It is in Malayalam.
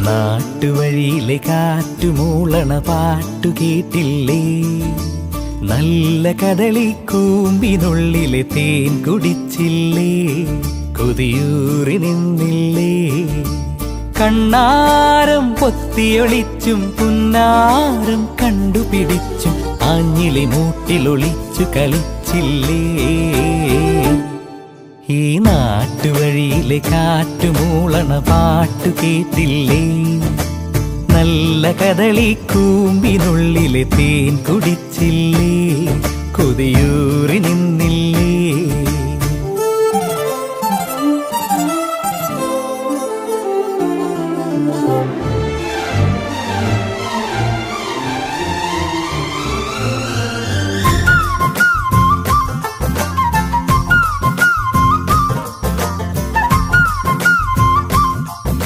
നാട്ടുവഴിയിലെ കാറ്റുമൂളണ പാട്ടു കേട്ടില്ലേ നല്ല കദളി കൂമ്പിനുള്ളിലെ തേൻ കുടിച്ചില്ലേ കൊതിയൂറി നിന്നില്ലേ കണ്ണാരം പൊത്തിയൊളിച്ചും പുന്നാരം കണ്ടുപിടിച്ചും ആഞ്ഞിലി മൂട്ടിലൊളിച്ചു കളിച്ചില്ലേ ഈ നാട്ടുവഴിയിലെ കാറ്റുമൂളണ പാട്ടു കേട്ടില്ലേ നല്ല കദളി കൂമ്പിനുള്ളിലെ തേൻ കുടിച്ചില്ലേ കൊതിയൂറി നിന്നില്ലേ